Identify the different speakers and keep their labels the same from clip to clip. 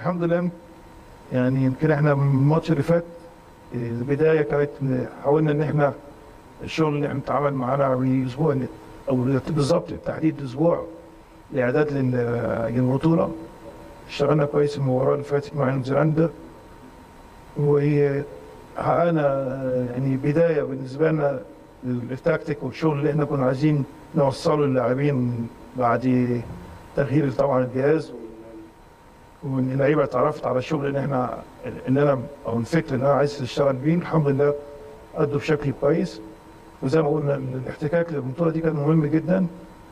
Speaker 1: الحمد لله يعني يمكن احنا من الماتش اللي فات البدايه كانت حاولنا ان احنا الشغل اللي احنا اتعامل معانا باسبوع او بالظبط تحديد اسبوع الاعداد لل- للبطوله اشتغلنا كويس المباراه اللي فاتت مع نيوزيلندا وحققنا يعني بدايه بالنسبه لنا للتكتيك والشغل اللي احنا كنا عايزين نوصله للاعبين بعد تغيير طبعا الجهاز وان اللعيبه اتعرفت على الشغل اللي احنا ان انا او الفكر اللي انا عايز اشتغل بيه الحمد لله ادوا بشكل كويس وزي ما قلنا الاحتكاك للبطوله دي كان مهم جدا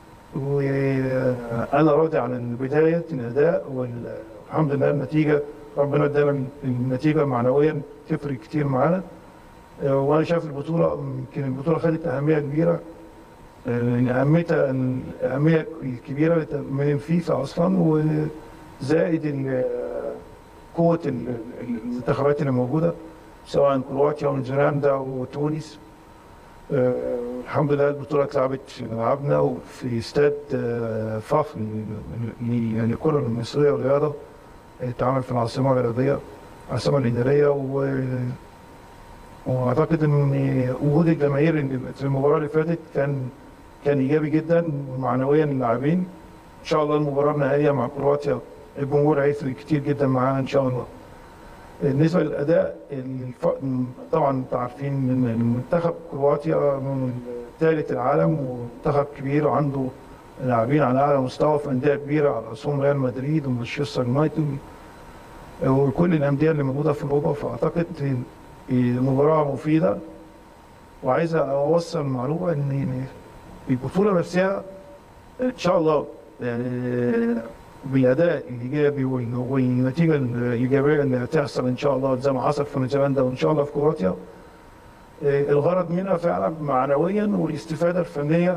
Speaker 1: وانا راضي عن بدايه الاداء والحمد لله النتيجه ربنا ادانا النتيجه معنويا تفرق كتير معانا وانا شايف البطوله يمكن البطوله خدت اهميه كبيره لان اهميتها الاهميه الكبيره من الفيفا اصلا وزائد ال- قوه ال- المنتخبات اللي موجوده سواء كرواتيا ونيوزيلندا وتونس آه، الحمد لله البطوله اتلعبت في ملعبنا وفي استاد آه، فاف يعني الكره المصريه والرياضه اتعمل في العاصمه الرياضيه العاصمه الاداريه و واعتقد ان وجود الجماهير اللي في المباراه اللي فاتت كان كان ايجابي جدا معنويا للاعبين ان شاء الله المباراه النهائيه مع كرواتيا الجمهور هيفرق كتير جدا معانا ان شاء الله بالنسبه للاداء الف... طبعا انتوا عارفين ان المنتخب كرواتيا من ثالث العالم ومنتخب كبير وعنده لاعبين على اعلى مستوى في انديه كبيره على راسهم ريال مدريد ومانشستر يونايتد وكل الانديه اللي موجوده في اوروبا فاعتقد المباراه مفيده وعايز اوصل معلومه ان البطوله نفسها ان شاء الله يعني بالاداء الايجابي وال- والنتيجه الايجابيه اللي هتحصل ان شاء الله زي ما حصل في نيوزيلندا وان شاء الله في كرواتيا آه، الغرض منها فعلا معنويا والاستفاده الفنيه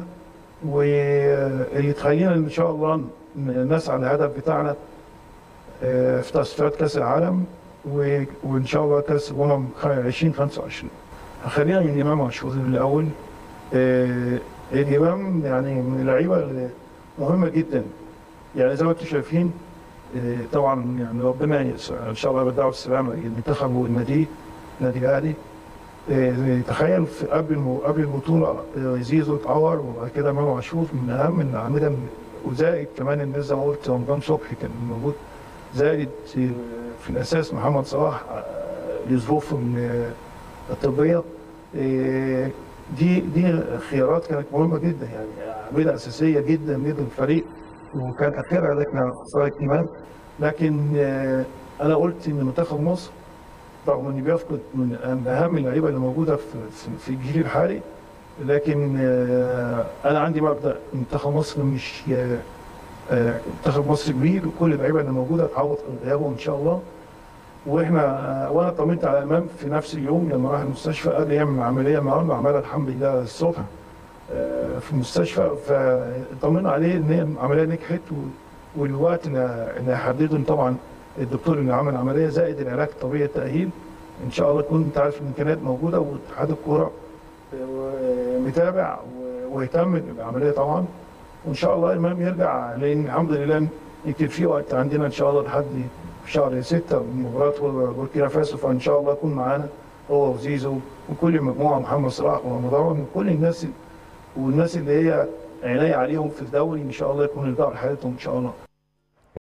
Speaker 1: واللي تخلينا ان شاء الله ن- نسعى للهدف بتاعنا آه، في تصفيات كاس العالم و- وان شاء الله كاس الامم 2025 خلينا من الامام عاشور الاول آه، الامام يعني من اللعيبه المهمه جدا يعني زي ما انتم شايفين آه، طبعا يعني ربنا يس- ان شاء الله يبدعه بالسلامه المنتخب والنادي النادي الاهلي آه، تخيل في قبل الم- قبل البطوله آه، زيزو اتعور وبعد كده امام عاشور من اهم الاعمده من- وزائد كمان الناس زي ما قلت رمضان صبحي كان موجود زائد آه، في الاساس محمد صلاح آه، لظروفه ال- الطبيه آه، دي دي خيارات كانت مهمه جدا يعني اعمده اساسيه جدا جدا الفريق وكان اخرها لكن صالح ايمان لكن آه، انا قلت ان منتخب مصر رغم انه بيفقد من اهم اللعيبه اللي موجوده في في- في الجيل الحالي لكن آه، انا عندي مبدا منتخب مصر مش آه، آه، منتخب مصر كبير وكل اللعيبه اللي موجوده تعوض غيابهم ان شاء الله واحنا آه، وانا طمنت على امام في نفس اليوم لما راح المستشفى قال لي يعمل عمليه النهارده عملها الحمد لله الصبح آه، في المستشفى فطمنا عليه ان هي العمليه نجحت و- والوقت اللي اللي هيحدده طبعا الدكتور اللي عمل العمليه زائد العلاج الطبيعي التاهيل ان شاء الله تكون انت عارف الامكانيات موجوده واتحاد الكوره آه، متابع و- ويهتم بالعمليه طبعا وان شاء الله الامام يرجع لان الحمد لله يمكن في وقت عندنا ان شاء الله لحد في شهر 6 مباراه بوركينا فاسو فان شاء الله يكون معانا هو وزيزو وكل المجموعه محمد صلاح ورمضان وكل الناس والناس اللي هي عيني عليهم في الدوري ان شاء الله يكون يرجعوا لحياتهم ان شاء الله